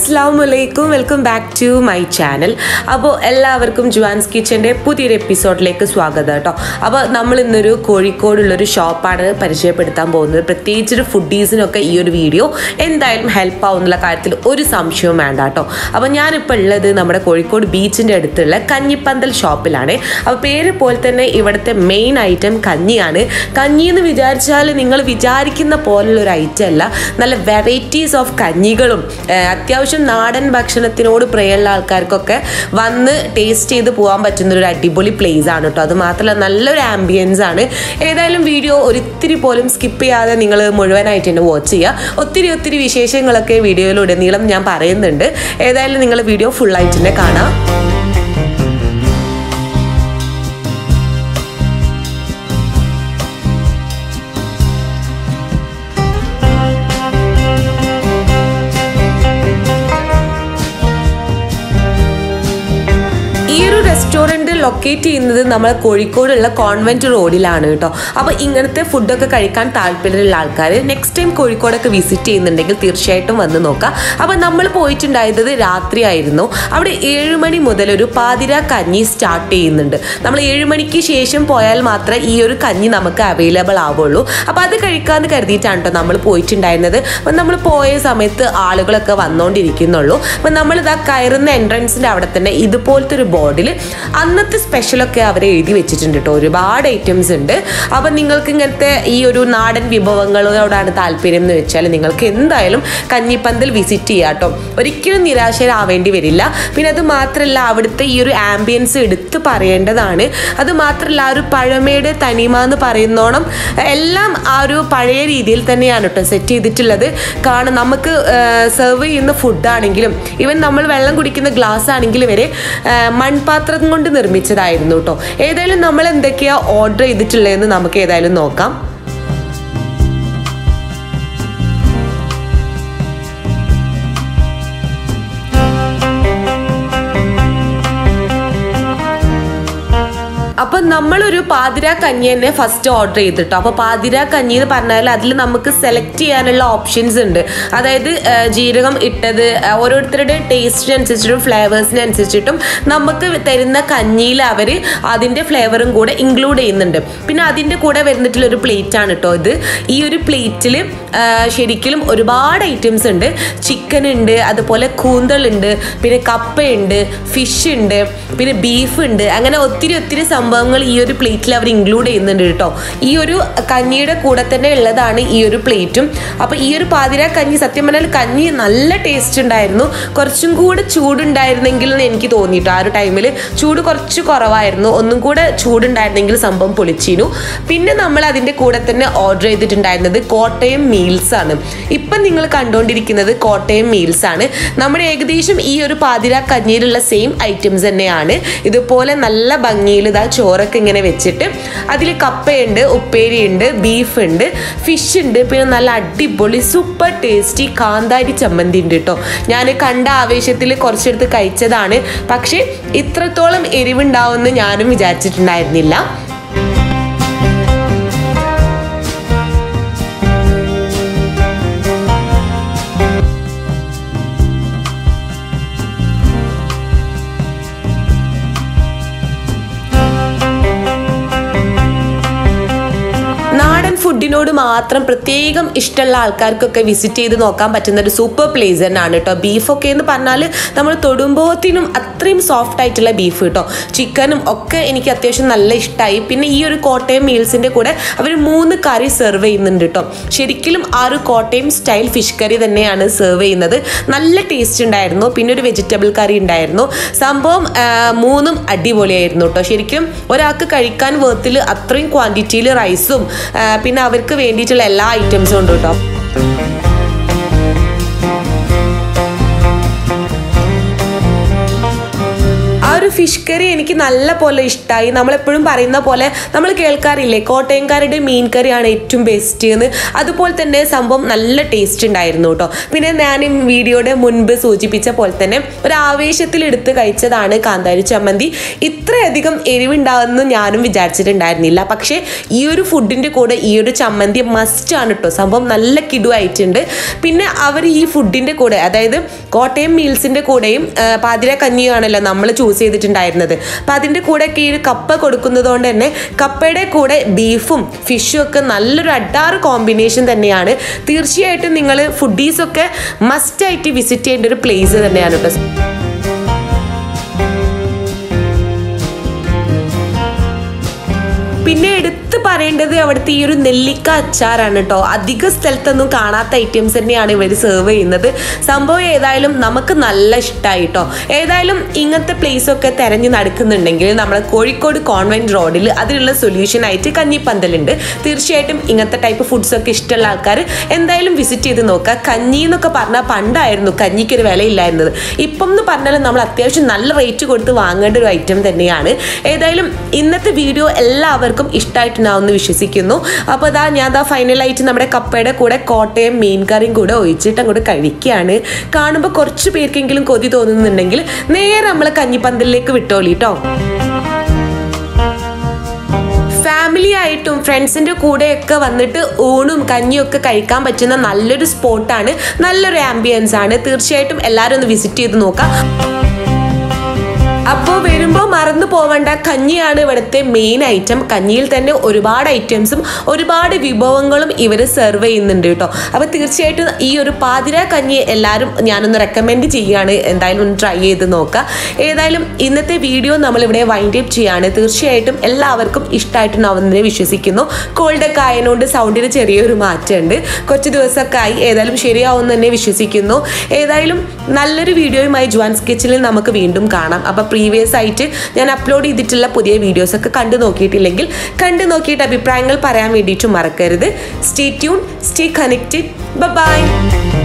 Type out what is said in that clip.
അസ്സാം വലൈക്കും welcome back to my channel അപ്പോൾ എല്ലാവർക്കും ജുവാൻസ് കിച്ചൻ്റെ പുതിയൊരു എപ്പിസോഡിലേക്ക് സ്വാഗതം കേട്ടോ അപ്പോൾ നമ്മൾ ഇന്നൊരു കോഴിക്കോടുള്ളൊരു ഷോപ്പാണ് പരിചയപ്പെടുത്താൻ പോകുന്നത് പ്രത്യേകിച്ച് ഒരു ഫുഡീസിനൊക്കെ ഈ ഒരു വീഡിയോ എന്തായാലും ഹെൽപ്പ് ആവുന്നുള്ള കാര്യത്തിൽ ഒരു സംശയവും വേണ്ട കേട്ടോ അപ്പോൾ ഞാനിപ്പോൾ ഉള്ളത് നമ്മുടെ കോഴിക്കോട് ബീച്ചിൻ്റെ അടുത്തുള്ള കഞ്ഞിപ്പന്തൽ ഷോപ്പിലാണ് അപ്പോൾ പേര് പോലെ തന്നെ ഇവിടുത്തെ മെയിൻ ഐറ്റം കഞ്ഞിയാണ് കഞ്ഞി എന്ന് വിചാരിച്ചാൽ നിങ്ങൾ വിചാരിക്കുന്ന പോലുള്ള ഒരു ഐറ്റം അല്ല നല്ല വെറൈറ്റീസ് ഓഫ് കഞ്ഞികളും ആ, അത്യാവശ്യം നാടൻ ഭക്ഷണത്തിനോട് പ്രിയമുള്ള ആൾക്കാർക്കൊക്കെ വന്ന് ടേസ്റ്റ് ചെയ്ത് പോകാൻ പറ്റുന്ന ഒരു അടിപൊളി പ്ലേസ് ആണ് കേട്ടോ അത് മാത്രമല്ല നല്ലൊരു ആംബിയൻസ് ആണ് ഏതായാലും വീഡിയോ ഒരിത്തിരി പോലും സ്കിപ്പ് ചെയ്യാതെ നിങ്ങൾ മുഴുവനായിട്ട് തന്നെ വാച്ച് ചെയ്യുക ഒത്തിരി ഒത്തിരി വിശേഷങ്ങളൊക്കെ വീഡിയോയിലുടനീളം ഞാൻ പറയുന്നുണ്ട് ഏതായാലും നിങ്ങൾ വീഡിയോ ഫുള്ളായിട്ട് തന്നെ കാണാം ഈ ഒരു റെസ്റ്റോറൻറ്റ് ലൊക്കേറ്റ് ചെയ്യുന്നത് നമ്മൾ കോഴിക്കോടുള്ള കോൺവെന്റ് റോഡിലാണ് കേട്ടോ അപ്പോൾ ഇങ്ങനത്തെ ഫുഡൊക്കെ കഴിക്കാൻ താല്പര്യമുള്ള ആൾക്കാർ നെക്സ്റ്റ് ടൈം കോഴിക്കോടൊക്കെ വിസിറ്റ് ചെയ്യുന്നുണ്ടെങ്കിൽ തീർച്ചയായിട്ടും വന്ന് നോക്കാം അപ്പോൾ നമ്മൾ പോയിട്ടുണ്ടായത് രാത്രി ആയിരുന്നു അവിടെ ഏഴ് മണി മുതൽ ഒരു പാതിര കഞ്ഞി സ്റ്റാർട്ട് ചെയ്യുന്നുണ്ട് നമ്മൾ ഏഴ് മണിക്ക് ശേഷം പോയാൽ മാത്രമേ ഈ ഒരു കഞ്ഞി നമുക്ക് അവൈലബിൾ ആവുള്ളൂ അപ്പോൾ അത് കഴിക്കാമെന്ന് കരുതിയിട്ടാണ് കേട്ടോ നമ്മൾ പോയിട്ടുണ്ടായിരുന്നത് അപ്പം നമ്മൾ പോയ സമയത്ത് ആളുകളൊക്കെ വന്നുകൊണ്ടിരിക്കുന്നുള്ളൂ അപ്പം നമ്മളിതാ കയറുന്ന എൻട്രൻസിൻ്റെ അവിടെ തന്നെ ഇതുപോലത്തെ ഒരു ബോർഡിൽ അന്നത്തെ സ്പെഷ്യലൊക്കെ അവർ എഴുതി വെച്ചിട്ടുണ്ട് കേട്ടോ ഒരുപാട് ഐറ്റംസ് ഉണ്ട് അപ്പം നിങ്ങൾക്ക് ഇങ്ങനത്തെ ഈ ഒരു നാടൻ വിഭവങ്ങളോടാണ് താല്പര്യം എന്ന് വെച്ചാൽ നിങ്ങൾക്ക് എന്തായാലും കഞ്ഞിപ്പന്തൽ വിസിറ്റ് ചെയ്യാം കേട്ടോ ഒരിക്കലും നിരാശരാവേണ്ടി വരില്ല പിന്നെ അത് മാത്രമല്ല അവിടുത്തെ ഈ ഒരു ആംബിയൻസ് എടുത്ത് പറയേണ്ടതാണ് അത് മാത്രമല്ല ആ ഒരു പഴമയുടെ തനിമ എന്ന് പറയുന്നോണം എല്ലാം ആ ഒരു പഴയ രീതിയിൽ തന്നെയാണ് കേട്ടോ സെറ്റ് ചെയ്തിട്ടുള്ളത് കാരണം നമുക്ക് സെർവ് ചെയ്യുന്ന ഫുഡാണെങ്കിലും ഈവൻ നമ്മൾ വെള്ളം കുടിക്കുന്ന ഗ്ലാസ് ആണെങ്കിലും വരെ ആ, മൺപാത്രം കൊണ്ട് നിർമ്മിച്ചതായിരുന്നു കേട്ടോ ഏതായാലും നമ്മൾ എന്തൊക്കെയാ ഓർഡർ ചെയ്തിട്ടുള്ളതെന്ന് നമുക്ക് ഏതായാലും നോക്കാം അപ്പൊ നമ്മളൊരു പാതിര കഞ്ഞി തന്നെ ഫസ്റ്റ് ഓർഡർ ചെയ്തിട്ടോ അപ്പൊ പാതിര കഞ്ഞി എന്ന് പറഞ്ഞാൽ അതിൽ നമുക്ക് സെലക്ട് ചെയ്യാനുള്ള ഓപ്ഷൻസ് ഉണ്ട് അതായത് ആ, ജീരകം ഇട്ടത് ആ, ഓരോരുത്തരുടെ ടേസ്റ്റിനനുസരിച്ചിട്ടും ഫ്ലേവേഴ്സിനനുസരിച്ചിട്ടും നമുക്ക് തരുന്ന കഞ്ഞിയിൽ അവർ അതിന്റെ ഫ്ലേവറും കൂടെ ഇൻക്ലൂഡ് ചെയ്യുന്നുണ്ട് പിന്നെ അതിന്റെ കൂടെ വരുന്നിട്ടുള്ള ഒരു പ്ലേറ്റ് ആണ് കേട്ടോ ഇത് ഈ ഒരു പ്ലേറ്റിൽ ശരിക്കും ഒരുപാട് ഐറ്റംസ് ഉണ്ട് ചിക്കൻ ഉണ്ട് അതുപോലെ കൂന്തൾ ഉണ്ട് പിന്നെ കപ്പയുണ്ട് ഫിഷ് ഉണ്ട് പിന്നെ ബീഫ് ഉണ്ട് അങ്ങനെ ഒത്തിരി ഒത്തിരി സംഭവങ്ങൾ ഈ ഒരു പ്ലേറ്റിൽ അവർ ഇൻക്ലൂഡ് ചെയ്യുന്നുണ്ട് കേട്ടോ ഈ ഒരു കഞ്ഞിയുടെ കൂടെ തന്നെ ഉള്ളതാണ് ഈ ഒരു പ്ലേറ്റും അപ്പോൾ ഈ ഒരു പാതിര കഞ്ഞി സത്യം പറഞ്ഞാൽ കഞ്ഞി നല്ല ടേസ്റ്റ് ഉണ്ടായിരുന്നു കുറച്ചും കൂടെ ചൂടുണ്ടായിരുന്നെങ്കിൽ എന്ന് എനിക്ക് തോന്നിട്ടോ ആ ഒരു ടൈമിൽ ചൂട് കുറച്ച് കുറവായിരുന്നു ഒന്നും കൂടെ ചൂടുണ്ടായിരുന്നെങ്കിൽ സംഭവം പൊളിച്ചിരുന്നു പിന്നെ നമ്മൾ അതിൻ്റെ കൂടെ തന്നെ ഓർഡർ ചെയ്തിട്ടുണ്ടായിരുന്നത് കോട്ടയം മീൽസ് ആണ് ഇപ്പം നിങ്ങൾ കണ്ടുകൊണ്ടിരിക്കുന്നത് കോട്ടയം മീൽസ് ആണ് നമ്മുടെ ഏകദേശം ഈ ഒരു പാതിര കഞ്ഞിയിലുള്ള സെയിം ഐറ്റംസ് തന്നെയാണ് ഇതുപോലെ നല്ല ഭംഗിയിൽ ഇതാ ചോറൊക്കെ ഇങ്ങനെ വെച്ചിട്ട് അതിൽ കപ്പയുണ്ട് ഉപ്പേരിയുണ്ട് ബീഫ് ഉണ്ട് ഫിഷ് ഉണ്ട് പിന്നെ നല്ല അടിപൊളി സൂപ്പർ ടേസ്റ്റി കാന്താരി ചമ്മന്തി ഉണ്ട് കേട്ടോ ഞാൻ കണ്ട ആവേശത്തിൽ കുറച്ചെടുത്ത് കഴിച്ചതാണ് പക്ഷേ ഇത്രത്തോളം എരിവുണ്ടാവുമെന്ന് ഞാനും വിചാരിച്ചിട്ടുണ്ടായിരുന്നില്ല നാടൻ ഫുഡിനോട് മാത്രം പ്രത്യേകം ഇഷ്ടമുള്ള ആൾക്കാർക്കൊക്കെ വിസിറ്റ് ചെയ്ത് നോക്കാൻ പറ്റുന്ന ഒരു സൂപ്പർ പ്ലേസ് തന്നെയാണ് കേട്ടോ ബീഫൊക്കെ എന്ന് പറഞ്ഞാൽ നമ്മൾ തൊടുമ്പോത്തിനും അത്രയും സോഫ്റ്റ് ആയിട്ടുള്ള ബീഫ് കേട്ടോ ചിക്കനും ഒക്കെ എനിക്ക് അത്യാവശ്യം നല്ല ഇഷ്ടമായി പിന്നെ ഈ ഒരു കോട്ടയം മീൽസിൻ്റെ കൂടെ അവർ മൂന്ന് കറി സെർവ് ചെയ്യുന്നുണ്ട് കേട്ടോ ശരിക്കും ആ ഒരു കോട്ടയം സ്റ്റൈൽ ഫിഷ് കറി തന്നെയാണ് സെർവ് ചെയ്യുന്നത് നല്ല ടേസ്റ്റ് ഉണ്ടായിരുന്നു പിന്നെ ഒരു വെജിറ്റബിൾ കറി ഉണ്ടായിരുന്നു സംഭവം ആ, മൂന്നും അടിപൊളിയായിരുന്നു കേട്ടോ ശരിക്കും ഒരാൾക്ക് കഴിക്കാൻ വേർത്തിൽ അത്രയും ക്വാണ്ടിറ്റിയിൽ റൈസും ആ, പിന്നെ അവർക്ക് വേണ്ടിയിട്ടുള്ള എല്ലാ ഐറ്റംസും ഉണ്ട് കേട്ടോ ആ ഒരു ഫിഷ് കറി എനിക്ക് നല്ല പോലെ ഇഷ്ടമായി നമ്മളെപ്പോഴും പറയുന്ന പോലെ നമ്മൾ കേൾക്കാറില്ലേ കോട്ടയംകാരുടെ മീൻ കറിയാണ് ഏറ്റവും ബെസ്റ്റ് എന്ന് അതുപോലെ തന്നെ സംഭവം നല്ല ടേസ്റ്റ് ഉണ്ടായിരുന്നു കേട്ടോ പിന്നെ ഞാൻ ഈ വീഡിയോയുടെ മുൻപ് സൂചിപ്പിച്ച പോലെ തന്നെ ഒരു ആവേശത്തിൽ എടുത്ത് കഴിച്ചതാണ് കാന്താരി ചമ്മന്തി ഇത്രയധികം എരിവുണ്ടാവുമെന്ന് ഞാനും വിചാരിച്ചിട്ടുണ്ടായിരുന്നില്ല പക്ഷേ ഈ ഒരു ഫുഡിൻ്റെ കൂടെ ഈ ഒരു ചമ്മന്തി മസ്റ്റ് ആണ് കേട്ടോ സംഭവം നല്ല കിടുവായിട്ടുണ്ട് പിന്നെ അവർ ഈ ഫുഡിൻ്റെ കൂടെ അതായത് കോട്ടയം മീൽസിൻ്റെ കൂടെയും ആ, പാതിര കഞ്ഞിയാണല്ലോ നമ്മൾ ചൂസ് ചെയ്തിട്ടുണ്ടായിരുന്നത് അപ്പം അതിൻ്റെ കൂടെയൊക്കെ ഈ ഒരു കപ്പ കൊടുക്കുന്നത് കൊണ്ട് തന്നെ കപ്പയുടെ കൂടെ ബീഫും ഫിഷും ഒക്കെ നല്ലൊരു അഡാറ് കോമ്പിനേഷൻ തന്നെയാണ് തീർച്ചയായിട്ടും നിങ്ങൾ ഫുഡീസൊക്കെ മസ്റ്റായിട്ട് വിസിറ്റ് ചെയ്യേണ്ട ഒരു പ്ലേസ് തന്നെയാണ് കേട്ടോ പിന്നെ എടുത്ത് പറയേണ്ടത് അവിടുത്തെ ഈ ഒരു നെല്ലിക്ക അച്ചാറാണ് കേട്ടോ അധിക സ്ഥലത്തൊന്നും കാണാത്ത ഐറ്റംസ് തന്നെയാണ് ഇവർ സെർവ് ചെയ്യുന്നത് സംഭവം ഏതായാലും നമുക്ക് നല്ല ഇഷ്ടമായി കേട്ടോ ഏതായാലും ഇങ്ങനത്തെ പ്ലേസ് ഒക്കെ തെരഞ്ഞു നടക്കുന്നുണ്ടെങ്കിൽ നമ്മളെ കോഴിക്കോട് കോൺവെന്റ് റോഡിൽ അതിനുള്ള സൊല്യൂഷൻ ആയിട്ട് കഞ്ഞിപ്പന്തലുണ്ട് തീർച്ചയായിട്ടും ഇങ്ങനത്തെ ടൈപ്പ് ഫുഡ്സ് ഒക്കെ ഇഷ്ടമുള്ള ആൾക്കാർ എന്തായാലും വിസിറ്റ് ചെയ്ത് നോക്കുക കഞ്ഞി എന്നൊക്കെ പറഞ്ഞാൽ പണ്ടായിരുന്നു കഞ്ഞിക്ക് ഒരു വിലയില്ലായിരുന്നത് ഇപ്പം എന്ന് പറഞ്ഞാൽ നമ്മൾ അത്യാവശ്യം നല്ല റേറ്റ് കൊടുത്ത് വാങ്ങേണ്ട ഒരു ഐറ്റം തന്നെയാണ് ഏതായാലും ഇന്നത്തെ വീഡിയോ എല്ലാവർക്കും ഇഷ്ടമായിട്ടുണ്ടാവുമെന്ന് വിശ്വസിക്കുന്നു അപ്പോൾ അതാ ഞാൻ ദാ ഫൈനലായിട്ട് നമ്മുടെ കപ്പയുടെ കൂടെ കോട്ടയം മീൻ കറിയും കൂടെ ഒഴിച്ചിട്ട് അങ്ങോട്ട് കഴിക്കുകയാണ് കാണുമ്പോൾ കുറച്ച് പേർക്കെങ്കിലും കൊതി തോന്നുന്നുണ്ടെങ്കിൽ നേരെ നമ്മളെ കഞ്ഞിപ്പന്തലിലേക്ക് വിട്ടോളി കേട്ടോ ഫാമിലി ആയിട്ടും ഫ്രണ്ട്സിൻ്റെ കൂടെയൊക്കെ വന്നിട്ട് ഊണും കഞ്ഞിയും ഒക്കെ കഴിക്കാൻ പറ്റുന്ന നല്ലൊരു സ്പോട്ടാണ് നല്ലൊരു ആംബിയൻസ് ആണ് തീർച്ചയായിട്ടും എല്ലാവരും ഒന്ന് വിസിറ്റ് ചെയ്ത് നോക്കാം അപ്പോൾ വരുമ്പോൾ മറന്നു പോവേണ്ട കഞ്ഞിയാണ് ഇവിടുത്തെ മെയിൻ ഐറ്റം കഞ്ഞിയിൽ തന്നെ ഒരുപാട് ഐറ്റംസും ഒരുപാട് വിഭവങ്ങളും ഇവർ സെർവ് ചെയ്യുന്നുണ്ട് കേട്ടോ അപ്പോൾ തീർച്ചയായിട്ടും ഈ ഒരു പാതിര കഞ്ഞി എല്ലാവരും ഞാനൊന്ന് റെക്കമെൻഡ് ചെയ്യുകയാണ് എന്തായാലും ഒന്ന് ട്രൈ ചെയ്ത് നോക്കുക ഏതായാലും ഇന്നത്തെ വീഡിയോ നമ്മളിവിടെ വൈൻഡ് അപ്പ് ചെയ്യാണ് തീർച്ചയായിട്ടും എല്ലാവർക്കും ഇഷ്ടമായിട്ടുണ്ടാവുന്നതിനെ വിശ്വസിക്കുന്നു കോൾഡൊക്കെ ആയതുകൊണ്ട് സൗണ്ടിന് ചെറിയൊരു മാറ്റമുണ്ട് കുറച്ച് ദിവസമൊക്കെ ആയി ഏതായാലും ശരിയാവുമെന്ന് തന്നെ വിശ്വസിക്കുന്നു ഏതായാലും നല്ലൊരു വീഡിയോയുമായി ജുവാൻസ് കിച്ചണിൽ നമുക്ക് വീണ്ടും കാണാം അപ്പോൾ പ്രീവിയസ് ആയിട്ട് ഞാൻ അപ്ലോഡ് ചെയ്തിട്ടുള്ള പുതിയ വീഡിയോസൊക്കെ കണ്ടു നോക്കിയിട്ടില്ലെങ്കിൽ കണ്ടു നോക്കിയിട്ട് അഭിപ്രായങ്ങൾ പറയാൻ വേണ്ടിയിട്ട് മറക്കരുത് stay tune stay connected by